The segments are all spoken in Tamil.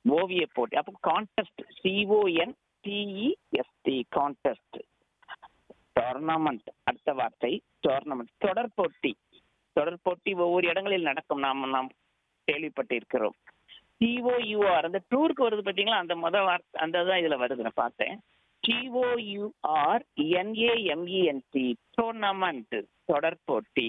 ஓவிய போட்டி அப்போ contest C O N T E S T contest tournament அடுத்த வார்த்தை டோர்னமெண்ட் தொடர் போட்டி தொடர் போட்டி ஒவ்வொரு இடங்களில் நடக்கும் நாம் நாம் கேள்விப்பட்டு இருக்கிறோம் டிஓயூஆர் அந்த டூருக்கு வருது பார்த்தீங்களா அந்த முத வார்த்தை அந்த தான் இதுல வருது நான் பார்த்தேன் டிஓயூஆர் என்ஏஎம்இஎன்டி டோர்னமெண்ட் தொடர் போட்டி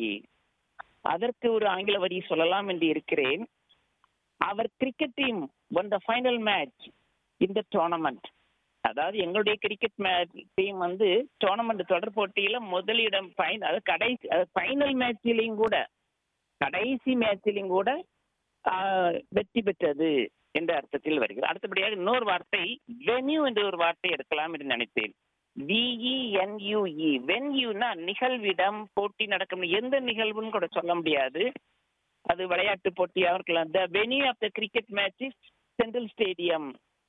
அதற்கு ஒரு ஆங்கில வரி சொல்லலாம் என்று இருக்கிறேன் அவர் cricket team won the final match இந்த டோர்னமெண்ட் அதாவது எங்களுடைய கிரிக்கெட் டீம் வந்து டோர்னமெண்ட் தொடர் போட்டியில முதலிடம் ஃபைன் அது கடைசி ஃபைனல் மேட்ச்லயும் கூட கடைசி மேட்ச்லயும் கூட ஆஹ், வெற்றி பெற்றது என்ற அர்த்தத்தில் வருகிறது அடுத்தபடியாக இன்னொரு வார்த்தை வென்யூ என்ற ஒரு வார்த்தை எடுக்கலாம் என்று நினைத்தேன் விஇஎன்யூஇ வென்யூனா நிகழ்விடம் போட்டி நடக்கும் எந்த நிகழ்வுன்னு கூட சொல்ல முடியாது அது விளையாட்டு போட்டியாக இருக்கலாம் the venue of the cricket match is central stadium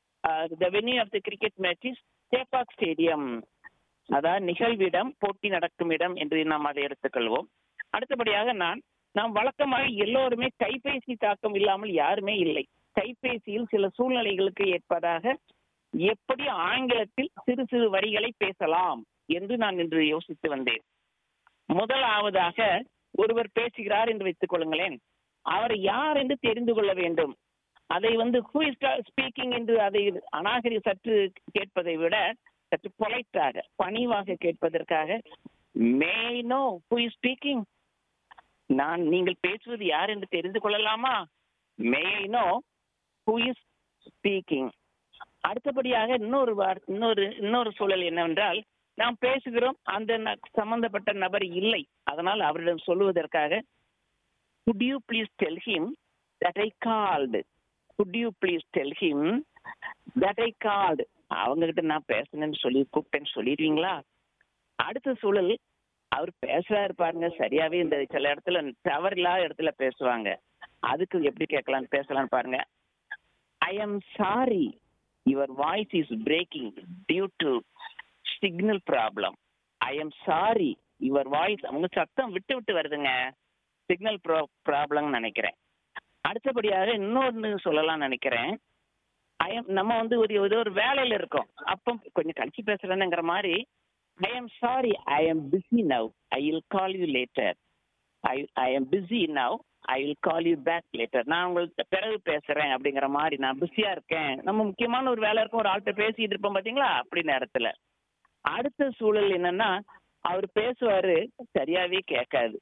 the venue of the cricket match is Chepauk stadium அதாவது நிகழ்விடம் போட்டி நடக்கும் இடம் என்று நாம் அதை எடுத்துக்கொள்வோம் அடுத்தபடியாக நான் நாம் வழக்கமாக எல்லோருமே கைபேசி தாக்கம் இல்லாமல் யாருமே இல்லை கைபேசியில் சில சூழ்நிலைகளுக்கு ஏற்பதாக எப்படி ஆங்கிலத்தில் சிறு சிறு வரிகளை பேசலாம் என்று நான் இன்று யோசித்து வந்தேன் முதலாவதாக ஒருவர் பேசுகிறார் என்று வைத்துக் கொள்ளுங்களேன் அவர் யார் என்று தெரிந்து கொள்ள வேண்டும் அதை வந்து ஹூ இஸ் ஸ்பீக்கிங் என்று அதை அநாகரி சற்று கேட்பதை விட சற்று பொலைட்டாக பணிவாக கேட்பதற்காக may know who is speaking நான் நீங்கள் பேசுவது யார் என்று தெரிந்து கொள்ளலாமா may know who is speaking அடுத்தபடியாக இன்னொரு வார்- இன்னொரு இன்னொரு சூழல் என்னவென்றால் நாம் பேசுகிறோம் அந்த ந- சம்பந்தப்பட்ட நபர் இல்லை அதனால் அவரிடம் சொல்லுவதற்காக could you please tell him that I called could you please tell him that I called அவங்க கிட்ட நான் பேசணும்னு சொல்லி கூப்பிட்டேன்னு சொல்லிடுவீங்களா அடுத்த சூழல் அவர் பேசுறாரு பாருங்க சரியாவே இந்த சில இடத்துல டவர் இல்லாத இடத்துல பேசுவாங்க அதுக்கு எப்படி கேட்கலாம் பேசலாம் பாருங்க I am sorry your voice is breaking due to signal problem I am sorry your voice அவங்க சத்தம் விட்டு விட்டு வருதுங்க சிக்னல் ப்ரா ப்ராப்ளம்னு நினைக்கிறேன் அடுத்தபடியாக இன்னொன்னு சொல்லலாம் நினைக்கிறேன் ஐ எம் நம்ம வந்து ஒரு ஏதோ ஒரு வேலையில இருக்கோம் அப்போ கொஞ்சம் கழிச்சு பேசுறேனுங்கிற மாதிரி I am sorry I am busy now I will call you later I I am busy now I will call you back later நான் உங்களுக்கு பிறகு பேசுறேன் அப்படிங்கிற மாதிரி நான் பிஸியா இருக்கேன் நம்ம முக்கியமான ஒரு வேலை இருக்கும் ஒரு ஆள்கிட்ட பேசிட்டு இருப்போம் பாத்தீங்களா அப்படி நேரத்துல அடுத்த சூழல் என்னன்னா அவர் பேசுவாரு சரியாவே கேட்காது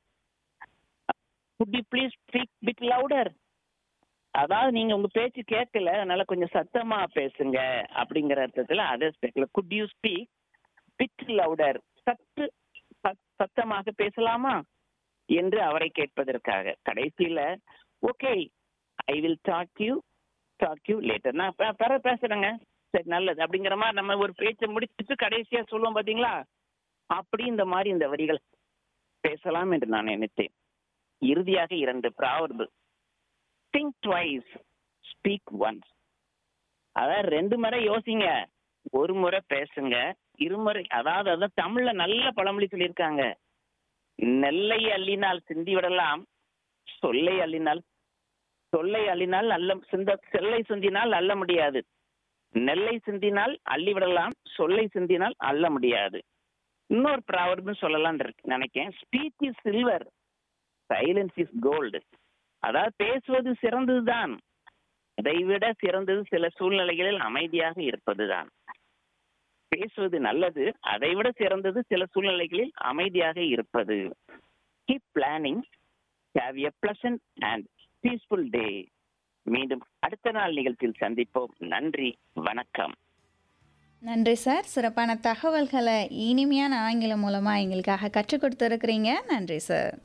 could you please speak bit louder அதாவது நீங்க உங்க பேச்சு கேட்கல அதனால கொஞ்சம் சத்தமா பேசுங்க அப்படிங்கிற அர்த்தத்துல அதே ஸ்பீக்ல could you speak bit louder சற்று சத்- சத்தமாக பேசலாமா என்று அவரை கேட்பதற்காக கடைசியில okay I will talk you talk you later நான் பே- பிற பேசுறேங்க சரி நல்லது அப்படிங்கிற மாதிரி நம்ம ஒரு பேச்சை முடிச்சுட்டு கடைசியா சொல்லுவோம் பாத்தீங்களா அப்படி இந்த மாதிரி இந்த வரிகள் பேசலாம் என்று நான் நினைத்தேன் இறுதியாக இரண்டு proverb think twice speak once அதாவது ரெண்டு முறை யோசிங்க ஒரு முறை பேசுங்க இருமுறை அதாவது அதான் தமிழ்ல நல்ல பழமொழி சொல்லியிருக்காங்க நெல்லை அள்ளினால் சிந்தி விடலாம் சொல்லை அள்ளினால் சொல்லை அள்ளினால் நல்ல சிந்த செல்லை சிந்தினால் அள்ள முடியாது நெல்லை சிந்தினால் அள்ளி விடலாம் சொல்லை சிந்தினால் அள்ள முடியாது இன்னொரு ப்ராவர்பும் சொல்லலாம் நினைக்கேன் speech is silver silence is gold அதாவது பேசுவது சிறந்ததுதான் அதை விட சிறந்தது சில சூழ்நிலைகளில் அமைதியாக இருப்பதுதான் பேசுவது நல்லது அதை விட சிறந்தது சில சூழ்நிலைகளில் அமைதியாக இருப்பது keep planning have a pleasant and peaceful day மீண்டும் அடுத்த நாள் நிகழ்ச்சியில் சந்திப்போம் நன்றி வணக்கம் நன்றி சார் சிறப்பான தகவல்களை இனிமையான ஆங்கிலம் மூலமாக எங்களுக்காக கற்றுக் கொடுத்துருக்கிறீங்க நன்றி சார்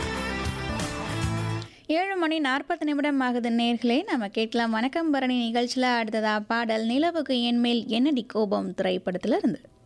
ஏழு மணி நாற்பது நிமிடம் ஆகுது நேர்களே நம்ம கேட்கலாம் வணக்கம் பரணி நிகழ்ச்சியில் அடுத்ததா பாடல் நிலவுக்கு என்மேல் என்னடி கோபம் திரைப்படத்தில் இருந்து